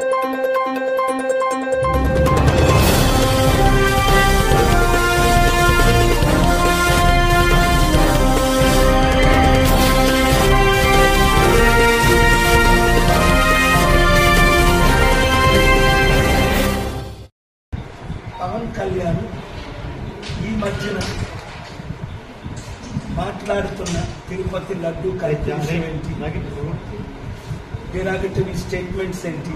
పవన్ కళ్యాణ్ ఈ మధ్యన మాట్లాడుతున్న తిరుపతి లడ్డు కార్యక్రమం ఏంటి డిరాగటరీ స్టేట్మెంట్స్ ఏంటి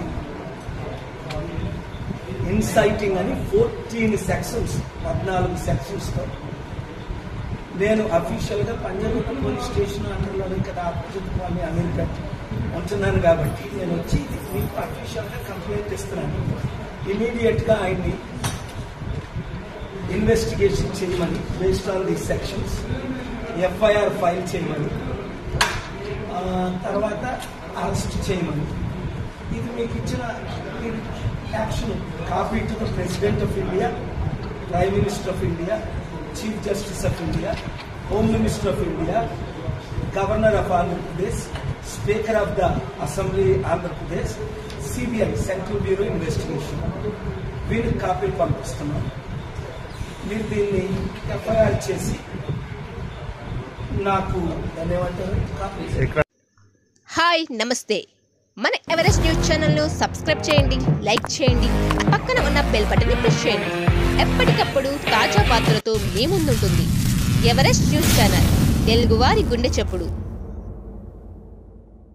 ఇన్సైటింగ్ అని ఫోర్టీన్ సెక్షన్స్ పద్నాలుగు సెక్షన్స్తో నేను అఫీషియల్గా పంజాగుట్ట పోలీస్ స్టేషన్ అండర్లోనే కదా ఆపోజిట్ కాలనీ అమెరికా ఉంటున్నాను కాబట్టి నేను వచ్చి మీకు అఫీషియల్గా కంప్లైంట్ ఇస్తున్నాను ఇమీడియట్గా ఆయన్ని ఇన్వెస్టిగేషన్ చేయమని based on the sections FIR file చేయమని ఆ, తర్వాత అరెస్ట్ చేయమని ఇది మీకు ఇచ్చిన action copy to the president of India prime minister of India chief justice of India home minister of India governor of Andhra Pradesh speaker of the assembly Andhra Pradesh CBI central bureau investigation వీరికి కాపీలు పంపిస్తున్నాం మీరు దీన్ని ఎఫ్ఐఆర్ చేసి నాకు దాన్ని ఏమంటారు కాపీ హాయ్ నమస్తే మన ఎవరెస్ట్ న్యూస్ ఛానల్ను సబ్స్క్రైబ్ చేయండి లైక్ చేయండి పక్కన ఉన్న బెల్ బటన్ని ప్రెస్ చేయండి ఎప్పటికప్పుడు తాజా వార్తలతో మీ ముందుంటుంది ఎవరెస్ట్ న్యూస్ ఛానల్ తెలుగువారి గుండె చప్పుడు